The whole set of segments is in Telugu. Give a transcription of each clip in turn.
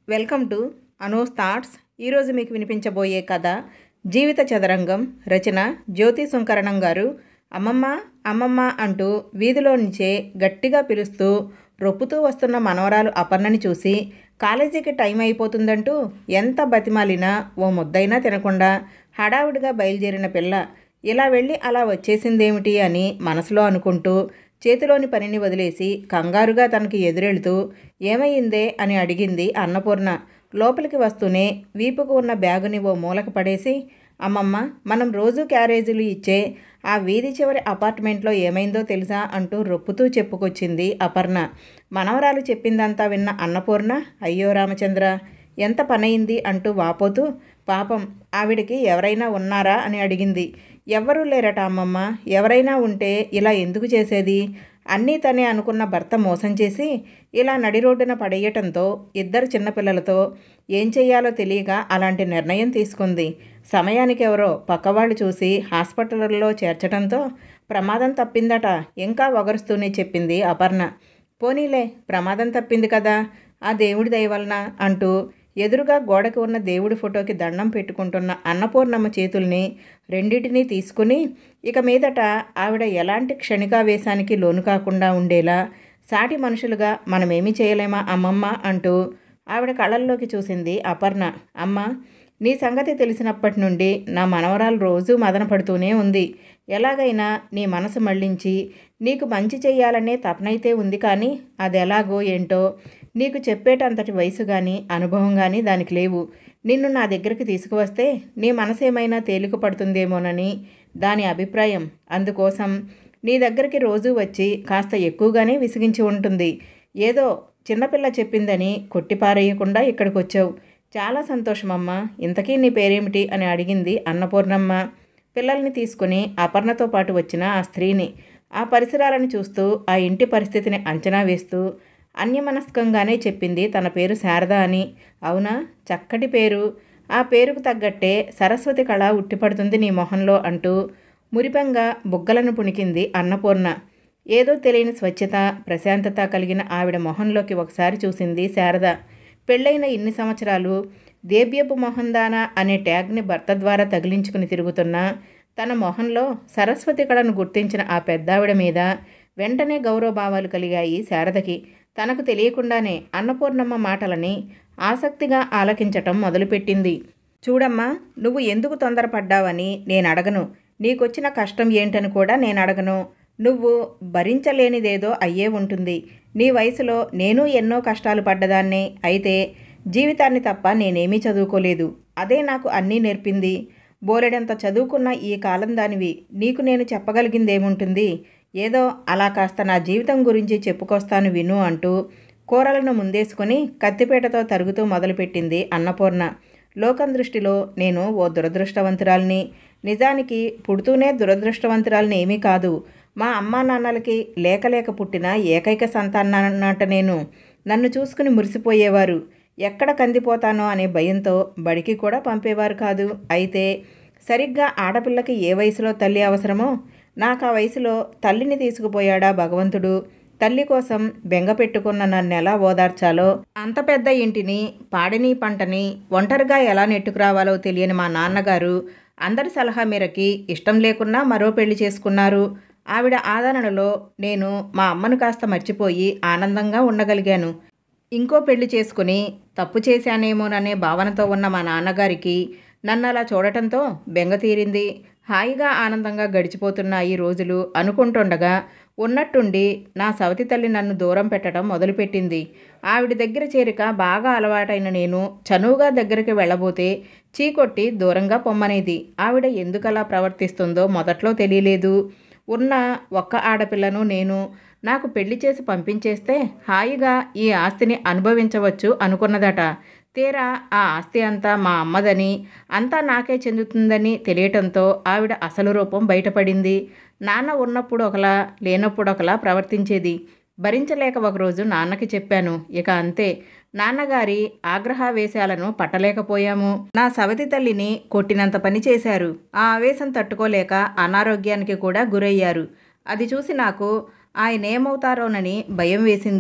వెల్కమ్ టు అనూస్ థాట్స్ ఈరోజు మీకు వినిపించబోయే కథ జీవిత చదరంగం రచన జ్యోతి సుంకరణం గారు అమ్మమ్మ అమ్మమ్మ అంటూ వీధిలో నుంచే గట్టిగా పిలుస్తూ రొప్పుతూ వస్తున్న మనవరాలు అపర్ణని చూసి కాలేజీకి టైం అయిపోతుందంటూ ఎంత బతిమాలినా ఓ ముద్దైనా తినకుండా హడావుడిగా బయలుదేరిన పిల్ల ఇలా వెళ్ళి అలా వచ్చేసిందేమిటి అని మనసులో అనుకుంటూ చేతిలోని పనిని వదిలేసి కంగారుగా తనకి ఎదురెళ్తూ ఏమయ్యిందే అని అడిగింది అన్నపూర్ణ లోపలికి వస్తూనే వీపుకు ఉన్న బ్యాగుని ఓ మూలకు పడేసి అమ్మమ్మ మనం రోజు క్యారేజీలు ఇచ్చే ఆ వీధి చివరి అపార్ట్మెంట్లో ఏమైందో తెలుసా అంటూ రొప్పుతూ చెప్పుకొచ్చింది అపర్ణ మనవరాలు చెప్పిందంతా విన్న అన్నపూర్ణ అయ్యో రామచంద్ర ఎంత పనయింది అంటూ వాపోతూ పాపం ఆవిడికి ఎవరైనా ఉన్నారా అని అడిగింది ఎవ్వరూ లేరట అమ్మమ్మ ఎవరైనా ఉంటే ఇలా ఎందుకు చేసేది అన్నీ తనే అనుకున్న భర్త మోసం చేసి ఇలా నడి రోడ్డున పడేయటంతో ఇద్దరు చిన్నపిల్లలతో ఏం చెయ్యాలో తెలియక అలాంటి నిర్ణయం తీసుకుంది సమయానికి ఎవరో పక్కవాళ్ళు చూసి హాస్పిటల్లో చేర్చడంతో ప్రమాదం తప్పిందట ఇంకా వగరుస్తూనే చెప్పింది అపర్ణ పోనీలే ప్రమాదం తప్పింది కదా ఆ దేవుడి దయ వలన అంటూ ఎదురుగా గోడకు ఉన్న దేవుడి ఫోటోకి దండం పెట్టుకుంటున్న అన్నపూర్ణమ్మ చేతుల్ని రెండింటినీ తీసుకుని ఇక మీదట ఆవిడ ఎలాంటి క్షణికావేశానికి లోను కాకుండా ఉండేలా సాటి మనుషులుగా మనమేమీ చేయలేమా అమ్మమ్మ అంటూ ఆవిడ కళ్ళల్లోకి చూసింది అపర్ణ అమ్మ నీ సంగతి తెలిసినప్పటి నుండి నా మనవరాలు రోజూ మదన పడుతూనే ఉంది ఎలాగైనా నీ మనసు మళ్ళించి నీకు మంచి చెయ్యాలనే తపనైతే ఉంది కానీ అది ఎలాగో ఏంటో నీకు చెప్పేటంతటి వయసు కానీ అనుభవం కానీ దానికి లేవు నిన్ను నా దగ్గరికి తీసుకువస్తే నీ మనసేమైనా తేలిక పడుతుందేమోనని దాని అభిప్రాయం అందుకోసం నీ దగ్గరికి రోజు వచ్చి కాస్త ఎక్కువగానే విసిగించి ఉంటుంది ఏదో చిన్నపిల్ల చెప్పిందని కొట్టిపారేయకుండా ఇక్కడికి వచ్చావు చాలా సంతోషమమ్మా ఇంతకీ నీ పేరేమిటి అని అడిగింది అన్నపూర్ణమ్మ పిల్లల్ని తీసుకుని అపర్ణతో పాటు వచ్చిన ఆ స్త్రీని ఆ పరిసరాలను చూస్తూ ఆ ఇంటి పరిస్థితిని అంచనా వేస్తూ అన్యమనస్కంగానే చెప్పింది తన పేరు శారద అని అవునా చక్కటి పేరు ఆ పేరుకు తగ్గట్టే సరస్వతి కళ ఉట్టిపడుతుంది నీ మొహంలో అంటూ మురిపంగా బుగ్గలను పుణికింది అన్నపూర్ణ ఏదో తెలియని స్వచ్ఛత ప్రశాంతత కలిగిన ఆవిడ మొహంలోకి ఒకసారి చూసింది శారద పెళ్ళైన ఇన్ని సంవత్సరాలు దేబ్యపు మొహందానా అనే ట్యాగ్ని భర్త ద్వారా తగిలించుకుని తిరుగుతున్న తన మొహంలో సరస్వతి కళను గుర్తించిన ఆ పెద్దావిడ మీద వెంటనే గౌరవభావాలు కలిగాయి శారదకి తనకు తెలియకుండానే అన్నపూర్ణమ్మ మాటలని ఆసక్తిగా ఆలకించటం మొదలుపెట్టింది చూడమ్మా నువ్వు ఎందుకు తొందరపడ్డావని నేను అడగను నీకొచ్చిన కష్టం ఏంటని కూడా నేను అడగను నువ్వు భరించలేనిదేదో అయ్యే ఉంటుంది నీ వయసులో నేను ఎన్నో కష్టాలు పడ్డదాన్నే అయితే జీవితాన్ని తప్ప నేనేమీ చదువుకోలేదు అదే నాకు అన్నీ నేర్పింది బోలెడంత చదువుకున్న ఈ కాలం దానివి నీకు నేను చెప్పగలిగిందేముంటుంది ఏదో అలా కాస్త నా జీవితం గురించి చెప్పుకొస్తాను విను అంటూ కూరలను ముందేసుకొని కత్తిపేటతో తరుగుతూ మొదలుపెట్టింది అన్నపూర్ణ లోకం దృష్టిలో నేను ఓ దురదృష్టవంతురాల్ని నిజానికి పుడుతూనే దురదృష్టవంతురాల్ని ఏమీ కాదు మా అమ్మా నాన్నలకి లేక లేక పుట్టిన ఏకైక సంతానన్నట నేను నన్ను చూసుకుని మురిసిపోయేవారు ఎక్కడ కందిపోతానో అనే భయంతో బడికి కూడా పంపేవారు కాదు అయితే సరిగ్గా ఆడపిల్లకి ఏ వయసులో తల్లి అవసరమో నాకు ఆ వయసులో తల్లిని తీసుకుపోయాడా భగవంతుడు తల్లి కోసం బెంగ పెట్టుకున్న నన్ను ఎలా ఓదార్చాలో అంత పెద్ద ఇంటిని పాడిని పంటని ఒంటరిగా ఎలా నెట్టుకురావాలో తెలియని మా నాన్నగారు అందరి సలహా మేరకి ఇష్టం లేకున్నా మరో పెళ్లి చేసుకున్నారు ఆవిడ ఆదరణలో నేను మా అమ్మను కాస్త మర్చిపోయి ఆనందంగా ఉండగలిగాను ఇంకో పెళ్లి చేసుకుని తప్పు చేశానేమోననే భావనతో ఉన్న మా నాన్నగారికి నన్ను అలా చూడటంతో బెంగ తీరింది హాయిగా ఆనందంగా గడిచిపోతున్న ఈ రోజులు అనుకుంటుండగా ఉన్నట్టుండి నా సవతి తల్లి నన్ను దూరం పెట్టడం మొదలుపెట్టింది ఆవిడ దగ్గర చేరిక బాగా అలవాటైన నేను చనువుగా దగ్గరికి వెళ్ళబోతే చీకొట్టి దూరంగా పొమ్మనేది ఆవిడ ఎందుకలా ప్రవర్తిస్తుందో మొదట్లో తెలియలేదు ఉన్న ఒక్క ఆడపిల్లను నేను నాకు పెళ్లి చేసి పంపించేస్తే హాయిగా ఈ ఆస్తిని అనుభవించవచ్చు అనుకున్నదట తీరా ఆ ఆస్తి అంతా మా అమ్మదని అంతా నాకే చెందుతుందని తెలియటంతో ఆవిడ అసలు రూపం బయటపడింది నాన్న ఉన్నప్పుడు ఒకలా లేనప్పుడు ఒకలా ప్రవర్తించేది భరించలేక ఒకరోజు నాన్నకి చెప్పాను ఇక అంతే నాన్నగారి ఆగ్రహావేశాలను పట్టలేకపోయాము నా సవతి తల్లిని కొట్టినంత పని చేశారు ఆ ఆవేశం తట్టుకోలేక అనారోగ్యానికి కూడా గురయ్యారు అది చూసి నాకు ఆయన ఏమవుతారోనని భయం వేసింది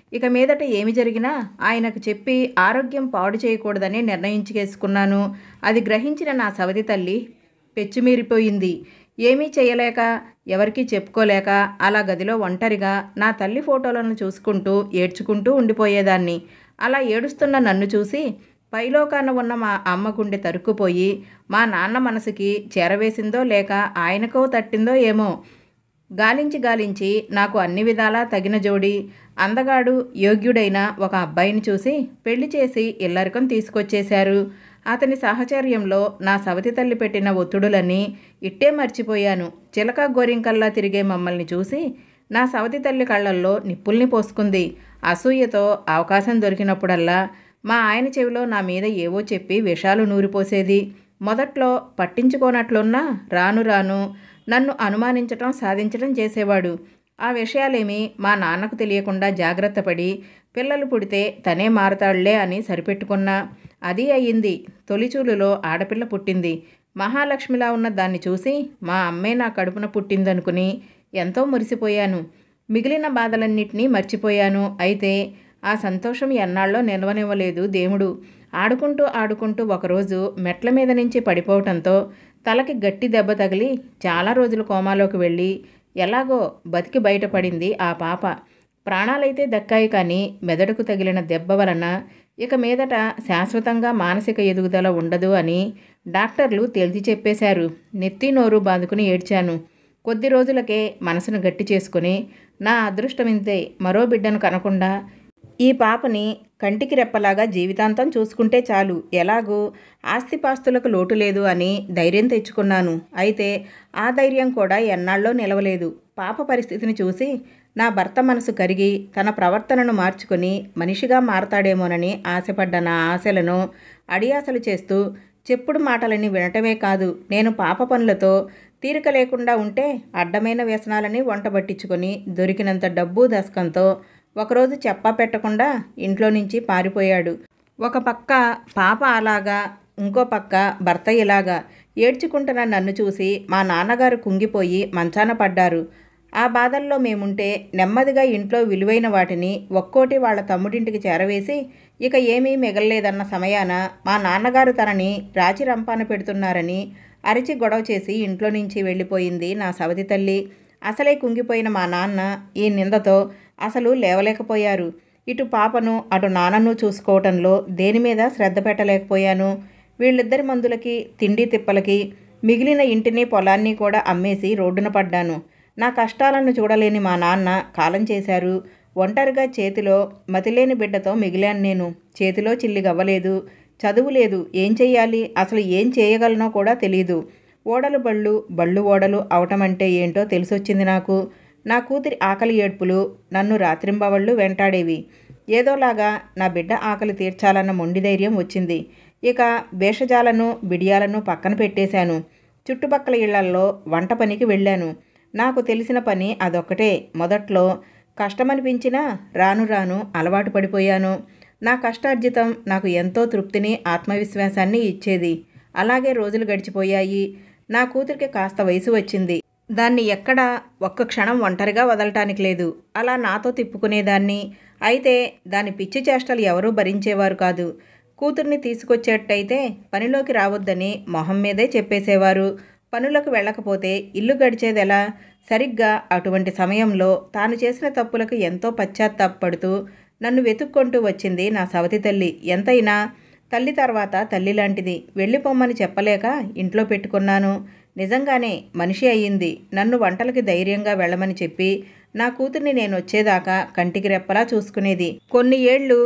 ఇక మీదట ఏమి జరిగినా ఆయనకు చెప్పి ఆరోగ్యం పాడు చేయకూడదని నిర్ణయించుకేసుకున్నాను అది గ్రహించిన నా సవతి తల్లి పెచ్చుమీరిపోయింది ఏమీ చేయలేక ఎవరికీ చెప్పుకోలేక అలా గదిలో ఒంటరిగా నా తల్లి ఫోటోలను చూసుకుంటూ ఏడ్చుకుంటూ ఉండిపోయేదాన్ని అలా ఏడుస్తున్న నన్ను చూసి పైలోకాన ఉన్న మా అమ్మ గుండె తరుక్కుపోయి మా నాన్న మనసుకి చేరవేసిందో లేక ఆయనకో తట్టిందో ఏమో గాలించి గాలించి నాకు అన్ని విధాలా తగిన జోడి అందగాడు యోగ్యుడైన ఒక అబ్బాయిని చూసి పెళ్లి చేసి ఇల్లరికం తీసుకొచ్చేశారు అతని సాహచర్యంలో నా సవతి తల్లి పెట్టిన ఒత్తుడులన్నీ ఇట్టే మర్చిపోయాను చిలక గోరింకల్లా తిరిగే మమ్మల్ని చూసి నా సవతి తల్లి కళ్ళల్లో నిప్పుల్ని పోసుకుంది అసూయతో అవకాశం దొరికినప్పుడల్లా మా ఆయన చెవిలో నా మీద ఏవో చెప్పి విషాలు నూరిపోసేది మొదట్లో పట్టించుకోనట్లున్నా రాను రాను నన్ను అనుమానించటం సాధించడం చేసేవాడు ఆ విషయాలేమీ మా నాన్నకు తెలియకుండా జాగ్రత్త పడి పిల్లలు పుడితే తనే మారతాడులే అని సరిపెట్టుకున్నా అది అయ్యింది తొలిచూలులో ఆడపిల్ల పుట్టింది మహాలక్ష్మిలా ఉన్న దాన్ని చూసి మా అమ్మే నా కడుపున పుట్టిందనుకుని ఎంతో మురిసిపోయాను మిగిలిన బాధలన్నిటినీ మర్చిపోయాను అయితే ఆ సంతోషం ఎన్నాళ్ళో నిలవనివ్వలేదు దేవుడు ఆడుకుంటూ ఆడుకుంటూ ఒకరోజు మెట్ల మీద నుంచి పడిపోవటంతో తలకి గట్టి దెబ్బ తగిలి చాలా రోజులు కోమాలోకి వెళ్ళి ఎలాగో బతికి బయటపడింది ఆ పాప ప్రాణాలైతే దక్కాయి కానీ మెదడుకు తగిలిన దెబ్బ వలన ఇక మీదట శాశ్వతంగా మానసిక ఎదుగుదల ఉండదు అని డాక్టర్లు తేల్చి చెప్పేశారు నెత్తి నోరు బాదుకుని ఏడ్చాను కొద్ది రోజులకే మనసును గట్టి చేసుకుని నా అదృష్టమింతే మరో బిడ్డను కనకుండా ఈ పాపని కంటికి రెప్పలాగా జీవితాంతం చూసుకుంటే చాలు ఎలాగూ ఆస్తిపాస్తులకు లోటు లేదు అని ధైర్యం తెచ్చుకున్నాను అయితే ఆ ధైర్యం కూడా ఎన్నాళ్ళో నిలవలేదు పాప పరిస్థితిని చూసి నా భర్త మనసు కరిగి తన ప్రవర్తనను మార్చుకొని మనిషిగా మారతాడేమోనని ఆశపడ్డ నా ఆశలను అడియాసలు చేస్తూ చెప్పుడు మాటలని వినటమే కాదు నేను పాప పనులతో తీరిక లేకుండా ఉంటే అడ్డమైన వ్యసనాలని వంట పట్టించుకొని దొరికినంత డబ్బు దశకంతో ఒకరోజు చెప్పా పెట్టకుండా ఇంట్లో నుంచి పారిపోయాడు ఒక పక్క పాప అలాగా ఇంకో పక్క భర్త ఇలాగా ఏడ్చుకుంటున్న నన్ను చూసి మా నాన్నగారు కుంగిపోయి మంచాన పడ్డారు ఆ బాధల్లో మేముంటే నెమ్మదిగా ఇంట్లో విలువైన వాటిని ఒక్కోటి వాళ్ళ తమ్ముడింటికి చేరవేసి ఇక ఏమీ మిగలలేదన్న సమయాన మా నాన్నగారు తనని రాచి రంపాన పెడుతున్నారని అరిచి గొడవ చేసి ఇంట్లో నుంచి వెళ్ళిపోయింది నా సవతి తల్లి అసలే కుంగిపోయిన మా నాన్న ఈ నిందతో అసలు లేవలేకపోయారు ఇటు పాపను అటు నాన్నను చూసుకోవటంలో దేని మీద శ్రద్ధ పెట్టలేకపోయాను వీళ్ళిద్దరి మందులకి తిండి తిప్పలకి మిగిలిన ఇంటిని పొలాన్ని కూడా అమ్మేసి రోడ్డున పడ్డాను నా కష్టాలను చూడలేని మా నాన్న కాలం చేశారు ఒంటరిగా చేతిలో మతిలేని బిడ్డతో మిగిలాను నేను చేతిలో చిల్లిగవ్వలేదు చదువు లేదు ఏం చెయ్యాలి అసలు ఏం చేయగలనో కూడా తెలియదు ఓడలు బళ్ళు బళ్ళు ఓడలు అవటమంటే ఏంటో తెలిసొచ్చింది నాకు నా కూతురి ఆకలి ఏడ్పులు నన్ను రాత్రింబవళ్ళు వెంటాడేవి ఏదోలాగా నా బిడ్డ ఆకలి తీర్చాలన్న మొండి ధైర్యం వచ్చింది ఇక భేషజాలను బిడియాలను పక్కన పెట్టేశాను చుట్టుపక్కల ఇళ్లల్లో వంట పనికి వెళ్ళాను నాకు తెలిసిన పని అదొక్కటే మొదట్లో కష్టమనిపించినా రాను రాను అలవాటు పడిపోయాను నా కష్టార్జితం నాకు ఎంతో తృప్తిని ఆత్మవిశ్వాసాన్ని ఇచ్చేది అలాగే రోజులు గడిచిపోయాయి నా కూతురికి కాస్త వయసు వచ్చింది దాన్ని ఎక్కడ ఒక్క క్షణం ఒంటరిగా వదలటానికి లేదు అలా నాతో తిప్పుకునేదాన్ని అయితే దాని పిచ్చి చేష్టలు ఎవరూ భరించేవారు కాదు కూతుర్ని తీసుకొచ్చేట్టయితే పనిలోకి రావద్దని మొహం మీదే చెప్పేసేవారు పనులకు వెళ్ళకపోతే ఇల్లు గడిచేదెలా సరిగ్గా అటువంటి సమయంలో తాను చేసిన తప్పులకు ఎంతో పశ్చాత్తాపడుతూ నన్ను వెతుక్కుంటూ వచ్చింది నా సవతి తల్లి ఎంతైనా తల్లి తర్వాత తల్లి లాంటిది వెళ్ళిపోమ్మని చెప్పలేక ఇంట్లో పెట్టుకున్నాను నిజంగానే మనిషి అయ్యింది నన్ను వంటలకి ధైర్యంగా వెళ్ళమని చెప్పి నా కూతుర్ని నేను వచ్చేదాకా కంటికి రెప్పలా చూసుకునేది కొన్ని ఏళ్ళు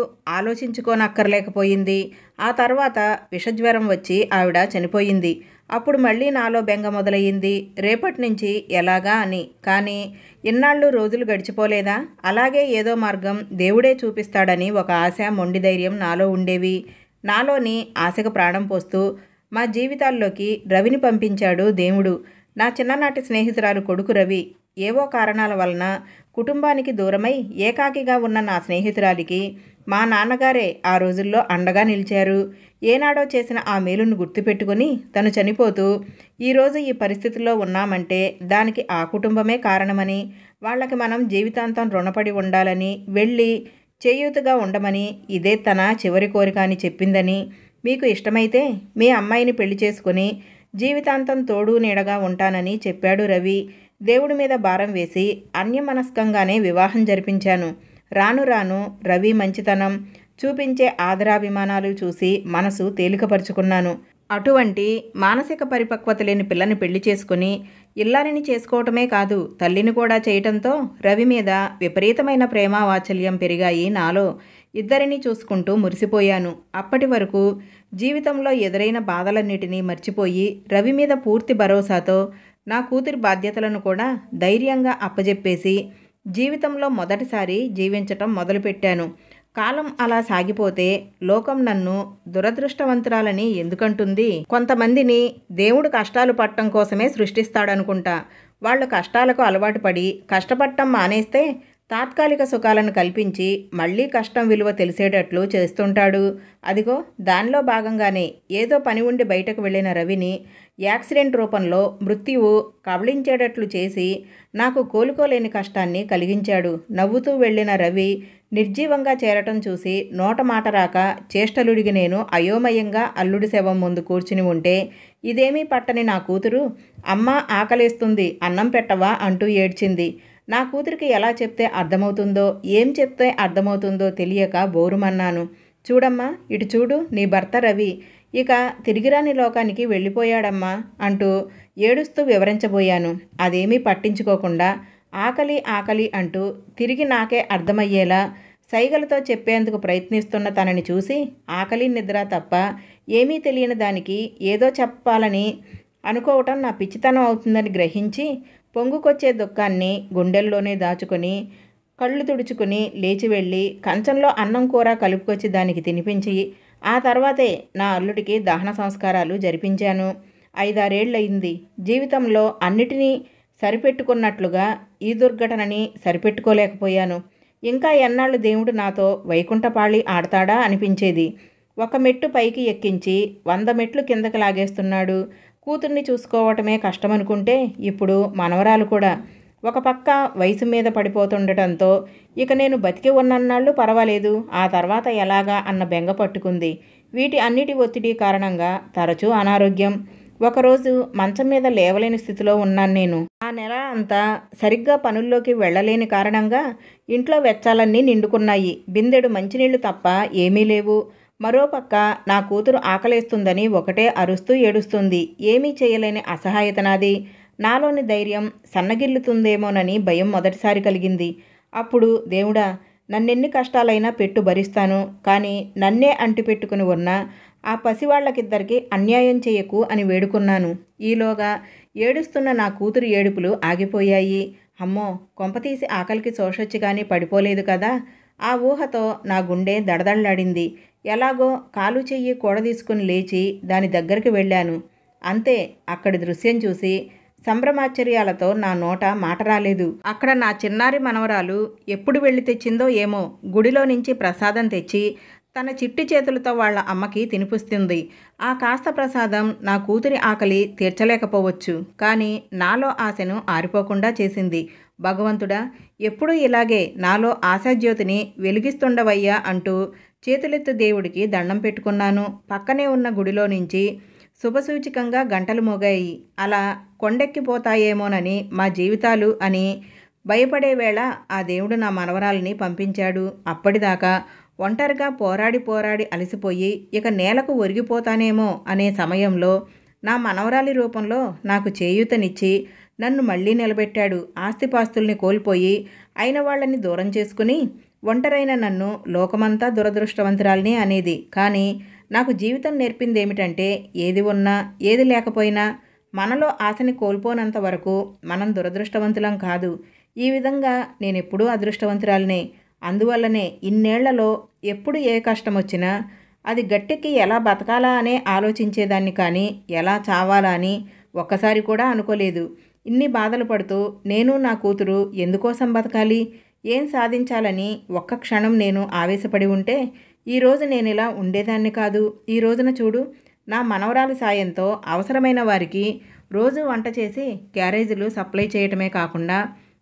ఆలోచించుకోనక్కర్లేకపోయింది ఆ తర్వాత విషజ్వరం వచ్చి ఆవిడ చనిపోయింది అప్పుడు మళ్ళీ నాలో బెంగ మొదలయ్యింది రేపటి నుంచి ఎలాగా అని కానీ ఇన్నాళ్ళు రోజులు గడిచిపోలేదా అలాగే ఏదో మార్గం దేవుడే చూపిస్తాడని ఒక ఆశ మొండి ధైర్యం నాలో ఉండేవి నాలోని ఆశకు ప్రాణం పోస్తూ మా జీవితాల్లోకి రవిని పంపించాడు దేవుడు నా చిన్ననాటి స్నేహితురాలు కొడుకు రవి ఏవో కారణాల వలన కుటుంబానికి దూరమై ఏకాకిగా ఉన్న నా స్నేహితురాలికి మా నాన్నగారే ఆ రోజుల్లో అండగా నిలిచారు ఏనాడో చేసిన ఆ మేలును గుర్తుపెట్టుకుని తను చనిపోతూ ఈరోజు ఈ పరిస్థితిలో ఉన్నామంటే దానికి ఆ కుటుంబమే కారణమని వాళ్ళకి మనం జీవితాంతం రుణపడి ఉండాలని వెళ్ళి చేయూతగా ఉండమని ఇదే తన చివరి కోరిక అని చెప్పిందని మీకు ఇష్టమైతే మీ అమ్మాయిని పెళ్లి చేసుకుని జీవితాంతం తోడు నీడగా ఉంటానని చెప్పాడు రవి దేవుడి మీద భారం వేసి అన్యమనస్కంగానే వివాహం జరిపించాను రాను రాను రవి మంచితనం చూపించే ఆదరాభిమానాలు చూసి మనసు తేలికపరుచుకున్నాను అటువంటి మానసిక పరిపక్వత లేని పిల్లని పెళ్లి చేసుకుని ఇల్లారిని చేసుకోవటమే కాదు తల్లిని కూడా చేయటంతో రవి మీద విపరీతమైన ప్రేమ వాత్సల్యం పెరిగాయి నాలో ఇద్దరిని చూసుకుంటూ మురిసిపోయాను అప్పటి వరకు జీవితంలో ఎదురైన బాధలన్నిటినీ మర్చిపోయి రవి మీద పూర్తి భరోసాతో నా కూతురి బాధ్యతలను కూడా ధైర్యంగా అప్పజెప్పేసి జీవితంలో మొదటిసారి జీవించటం మొదలుపెట్టాను కాలం అలా సాగిపోతే లోకం నన్ను దురదృష్టవంతురాలని ఎందుకంటుంది కొంతమందిని దేవుడు కష్టాలు పట్టడం కోసమే సృష్టిస్తాడనుకుంటా వాళ్ళు కష్టాలకు అలవాటు పడి కష్టపడటం మానేస్తే తాత్కాలిక సుఖాలను కల్పించి మళ్ళీ కష్టం విలువ తెలిసేటట్లు చేస్తుంటాడు అదిగో దానిలో భాగంగానే ఏదో పని ఉండి బయటకు వెళ్ళిన రవిని యాక్సిడెంట్ రూపంలో మృత్యువు కబళించేటట్లు చేసి నాకు కోలుకోలేని కష్టాన్ని కలిగించాడు నవ్వుతూ వెళ్ళిన రవి నిర్జీవంగా చేరటం చూసి నోట మాట రాక చేష్టలుడిగి నేను అయోమయంగా అల్లుడి శవం ముందు కూర్చుని ఉంటే ఇదేమీ పట్టని నా కూతురు అమ్మ ఆకలేస్తుంది అన్నం పెట్టవా అంటూ ఏడ్చింది నా కూతురికి ఎలా చెప్తే అర్థమవుతుందో ఏం చెప్తే అర్థమవుతుందో తెలియక బోరుమన్నాను చూడమ్మా ఇటు చూడు నీ భర్త రవి ఇక తిరిగిరాని లోకానికి వెళ్ళిపోయాడమ్మా అంటూ ఏడుస్తూ వివరించబోయాను అదేమీ పట్టించుకోకుండా ఆకలి ఆకలి అంటూ తిరిగి నాకే అర్థమయ్యేలా సైగలతో చెప్పేందుకు ప్రయత్నిస్తున్న తనని చూసి ఆకలి నిద్ర తప్ప ఏమీ తెలియని దానికి ఏదో చెప్పాలని అనుకోవటం నా పిచ్చితనం అవుతుందని గ్రహించి పొంగుకొచ్చే దుఃఖాన్ని గుండెల్లోనే దాచుకొని కళ్ళు తుడుచుకుని లేచి వెళ్ళి కంచంలో అన్నం కూర కలుపుకొచ్చి దానికి తినిపించి ఆ తర్వాతే నా అల్లుడికి దహన సంస్కారాలు జరిపించాను ఐదారేళ్లయింది జీవితంలో అన్నిటినీ సరిపెట్టుకున్నట్లుగా ఈ దుర్ఘటనని సరిపెట్టుకోలేకపోయాను ఇంకా ఎన్నాళ్ళు దేవుడు నాతో వైకుంఠపాళి ఆడతాడా అనిపించేది ఒక మెట్టు పైకి ఎక్కించి వంద మెట్లు కిందకి లాగేస్తున్నాడు కూతుర్ని చూసుకోవటమే కష్టమనుకుంటే ఇప్పుడు మనవరాలు కూడా ఒక పక్క వయసు మీద పడిపోతుండటంతో ఇక నేను బతికి ఉన్నన్నాళ్ళు పర్వాలేదు ఆ తర్వాత ఎలాగా అన్న బెంగ పట్టుకుంది వీటి అన్నిటి ఒత్తిడి కారణంగా తరచూ అనారోగ్యం ఒకరోజు మంచం మీద లేవలేని స్థితిలో ఉన్నాను నేను ఆ నెల అంతా సరిగ్గా పనుల్లోకి వెళ్ళలేని కారణంగా ఇంట్లో వెచ్చాలన్నీ నిండుకున్నాయి బిందెడు మంచినీళ్లు తప్ప ఏమీ లేవు మరోపక్క నా కూతురు ఆకలేస్తుందని ఒకటే అరుస్తూ ఏడుస్తుంది ఏమీ చేయలేని అసహాయత నాది నాలోని ధైర్యం సన్నగిల్లుతుందేమోనని భయం మొదటిసారి కలిగింది అప్పుడు దేవుడా నన్నెన్ని కష్టాలైనా పెట్టు భరిస్తాను కానీ నన్నే అంటిపెట్టుకుని ఉన్న ఆ పసివాళ్లకిద్దరికి అన్యాయం చేయకు అని వేడుకున్నాను ఈలోగా ఏడుస్తున్న నా కూతురు ఏడుపులు ఆగిపోయాయి అమ్మో కొంపతీసి ఆకలికి శోషొచ్చి కానీ పడిపోలేదు కదా ఆ ఊహతో నా గుండె దడదళ్లాడింది ఎలాగో కాలు చెయ్యి కూడదీసుకుని లేచి దాని దగ్గరికి వెళ్ళాను అంతే అక్కడి దృశ్యం చూసి సంభ్రమాశ్చర్యాలతో నా నోట మాట రాలేదు అక్కడ నా చిన్నారి మనవరాలు ఎప్పుడు వెళ్ళి తెచ్చిందో ఏమో గుడిలో నుంచి ప్రసాదం తెచ్చి తన చిట్టి చేతులతో వాళ్ళ అమ్మకి తినిపిస్తుంది ఆ కాస్త ప్రసాదం నా కూతురి ఆకలి తీర్చలేకపోవచ్చు కానీ నాలో ఆశను ఆరిపోకుండా చేసింది భగవంతుడా ఎప్పుడూ ఇలాగే నాలో ఆశాజ్యోతిని వెలిగిస్తుండవయ్యా అంటూ చేతులెత్తు దేవుడికి దండం పెట్టుకున్నాను పక్కనే ఉన్న గుడిలో నుంచి శుభసూచికంగా గంటలు మోగాయి అలా కొండెక్కిపోతాయేమోనని మా జీవితాలు అని భయపడే వేళ ఆ దేవుడు నా మనవరాల్ని పంపించాడు అప్పటిదాకా ఒంటరిగా పోరాడి పోరాడి అలసిపోయి ఇక నేలకు ఒరిగిపోతానేమో అనే సమయంలో నా మనవరాలి రూపంలో నాకు చేయూతనిచ్చి నన్ను మళ్ళీ నిలబెట్టాడు ఆస్తిపాస్తుల్ని కోల్పోయి అయిన వాళ్ళని దూరం చేసుకుని ఒంటరైన నన్ను లోకమంతా దురదృష్టవంతురాల్ని అనేది కానీ నాకు జీవితం నేర్పింది ఏమిటంటే ఏది ఉన్నా ఏది లేకపోయినా మనలో ఆశని కోల్పోనంత వరకు మనం దురదృష్టవంతులం కాదు ఈ విధంగా నేను ఎప్పుడూ అదృష్టవంతురాలనే అందువల్లనే ఇన్నేళ్లలో ఎప్పుడు ఏ కష్టం వచ్చినా అది గట్టెక్కి ఎలా బతకాలా అనే ఆలోచించేదాన్ని కానీ ఎలా చావాలా అని ఒక్కసారి కూడా అనుకోలేదు ఇన్ని బాధలు పడుతూ నేను నా కూతురు ఎందుకోసం బతకాలి ఏం సాధించాలని ఒక్క క్షణం నేను ఆవేశపడి ఉంటే ఈరోజు నేను ఇలా ఉండేదాన్ని కాదు ఈ రోజున చూడు నా మనవరాలి సాయంతో అవసరమైన వారికి రోజు వంట చేసి క్యారేజీలు సప్లై చేయటమే కాకుండా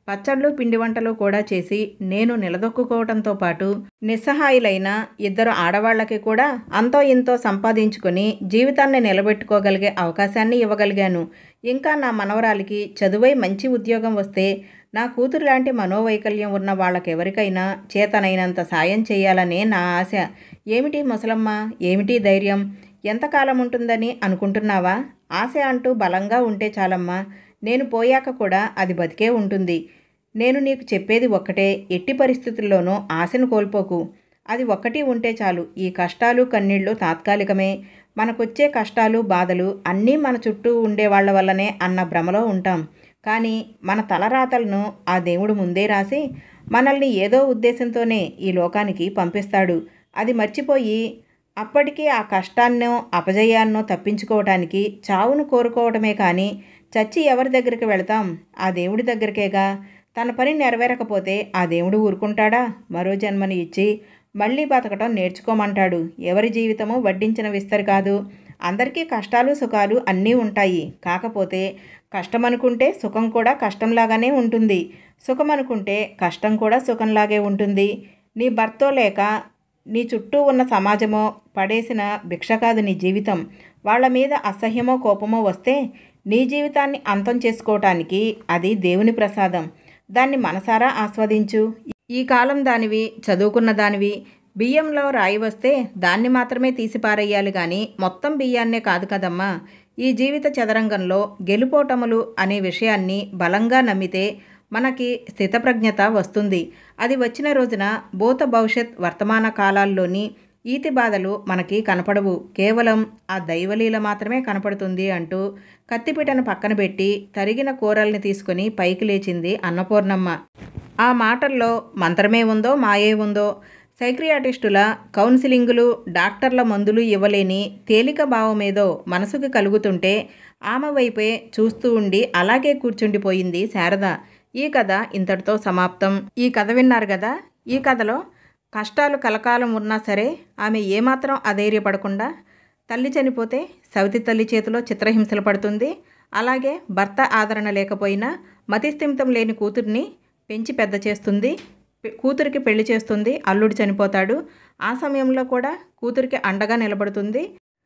పచ్చళ్ళు పిండి వంటలు కూడా చేసి నేను నిలదొక్కుకోవడంతో పాటు నిస్సహాయులైన ఇద్దరు ఆడవాళ్ళకి కూడా అంతో ఇంతో సంపాదించుకొని జీవితాన్ని నిలబెట్టుకోగలిగే అవకాశాన్ని ఇవ్వగలిగాను ఇంకా నా మనవరాలికి చదువై మంచి ఉద్యోగం వస్తే నా కూతురు లాంటి మనోవైకల్యం ఉన్న వాళ్ళకెవరికైనా చేతనైనంత సాయం చేయాలనే నా ఆశ ఏమిటి ముసలమ్మ ఏమిటి ధైర్యం ఎంతకాలం ఉంటుందని అనుకుంటున్నావా ఆశ అంటూ బలంగా ఉంటే చాలమ్మా నేను పోయాక కూడా అది బతికే ఉంటుంది నేను నీకు చెప్పేది ఒక్కటే ఎట్టి పరిస్థితుల్లోనూ ఆశను కోల్పోకు అది ఒక్కటి ఉంటే చాలు ఈ కష్టాలు కన్నీళ్లు తాత్కాలికమే మనకొచ్చే కష్టాలు బాధలు అన్నీ మన చుట్టూ ఉండే వాళ్ళ వల్లనే అన్న భ్రమలో ఉంటాం కానీ మన తలరాతలను ఆ దేవుడు ముందే రాసి మనల్ని ఏదో ఉద్దేశంతోనే ఈ లోకానికి పంపిస్తాడు అది మర్చిపోయి అప్పటికీ ఆ కష్టాన్నో అపజయాన్నో తప్పించుకోవటానికి చావును కోరుకోవడమే కానీ చచ్చి ఎవరి దగ్గరికి వెళతాం ఆ దేవుడి దగ్గరికేగా తన పని నెరవేరకపోతే ఆ దేవుడు ఊరుకుంటాడా మరో జన్మని ఇచ్చి మళ్ళీ బతకటం నేర్చుకోమంటాడు ఎవరి జీవితము వడ్డించిన విస్తరి కాదు అందరికీ కష్టాలు సుఖాలు అన్నీ ఉంటాయి కాకపోతే కష్టం అనుకుంటే సుఖం కూడా కష్టంలాగానే ఉంటుంది సుఖం అనుకుంటే కష్టం కూడా సుఖంలాగే ఉంటుంది నీ భర్తో లేక నీ చుట్టూ ఉన్న సమాజమో పడేసిన భిక్ష కాదు నీ జీవితం వాళ్ళ మీద అసహ్యమో కోపమో వస్తే నీ జీవితాన్ని అంతం చేసుకోవటానికి అది దేవుని ప్రసాదం దాన్ని మనసారా ఆస్వాదించు ఈ కాలం దానివి చదువుకున్న దానివి బియ్యంలో రాయి వస్తే దాన్ని మాత్రమే తీసి పారేయాలి కానీ మొత్తం బియ్యాన్నే కాదు కదమ్మా ఈ జీవిత చదరంగంలో గెలుపోటములు అనే విషయాన్ని బలంగా నమ్మితే మనకి స్థితప్రజ్ఞత వస్తుంది అది వచ్చిన రోజున భూత భవిష్యత్ వర్తమాన కాలాల్లోని ఈతి బాధలు మనకి కనపడవు కేవలం ఆ దైవలీల మాత్రమే కనపడుతుంది అంటూ కత్తిపీటను పక్కన పెట్టి తరిగిన కూరల్ని తీసుకొని పైకి లేచింది అన్నపూర్ణమ్మ ఆ మాటల్లో మంత్రమే ఉందో మాయే ఉందో సైక్రియాటిస్టుల కౌన్సిలింగులు డాక్టర్ల మందులు ఇవ్వలేని తేలిక భావమేదో మనసుకు కలుగుతుంటే ఆమె వైపే చూస్తూ ఉండి అలాగే కూర్చుండిపోయింది శారద ఈ కథ ఇంతటితో సమాప్తం ఈ కథ విన్నారు కదా ఈ కథలో కష్టాలు కలకాలం ఉన్నా సరే ఆమె ఏమాత్రం అధైర్యపడకుండా తల్లి చనిపోతే సవితి తల్లి చేతిలో చిత్రహింసలు పడుతుంది అలాగే భర్త ఆదరణ లేకపోయినా మతిస్థిమితం లేని కూతుర్ని పెంచి పెద్ద చేస్తుంది పె- కూతురికి పెళ్లి చేస్తుంది అల్లుడు చనిపోతాడు ఆ సమయంలో కూడా కూతురికి అండగా నిలబడుతుంది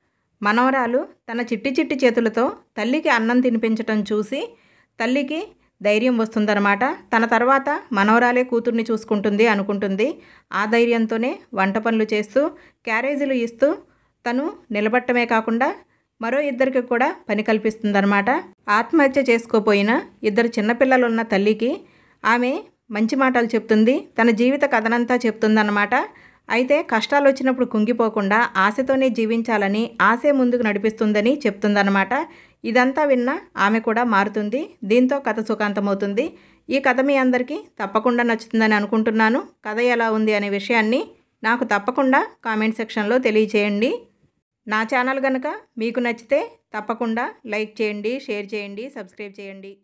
మనవరాలు తన చిట్టి చిట్టి చేతులతో తల్లికి అన్నం తినిపించటం చూసి తల్లికి ధైర్యం వస్తుందన్నమాట తన తర్వాత మనవరాలే కూతుర్ని చూసుకుంటుంది అనుకుంటుంది ఆ ధైర్యంతోనే వంట పనులు చేస్తూ క్యారేజీలు ఇస్తూ తను నిలబట్టమే కాకుండా మరో ఇద్దరికి కూడా పని కల్పిస్తుందన్నమాట ఆత్మహత్య చేసుకోపోయిన ఇద్దరు చిన్నపిల్లలున్న తల్లికి ఆమె మంచి మాటలు చెప్తుంది తన జీవిత కథనంతా చెప్తుందన్నమాట అయితే కష్టాలు వచ్చినప్పుడు కుంగిపోకుండా ఆశతోనే జీవించాలని ఆశే ముందుకు నడిపిస్తుందని చెప్తుందన్నమాట ఇదంతా విన్న ఆమె కూడా మారుతుంది దీంతో కథ సుఖాంతమవుతుంది ఈ కథ మీ అందరికీ తప్పకుండా నచ్చుతుందని అనుకుంటున్నాను కథ ఎలా ఉంది అనే విషయాన్ని నాకు తప్పకుండా కామెంట్ సెక్షన్లో తెలియచేయండి నా ఛానల్ కనుక మీకు నచ్చితే తప్పకుండా లైక్ చేయండి షేర్ చేయండి సబ్స్క్రైబ్ చేయండి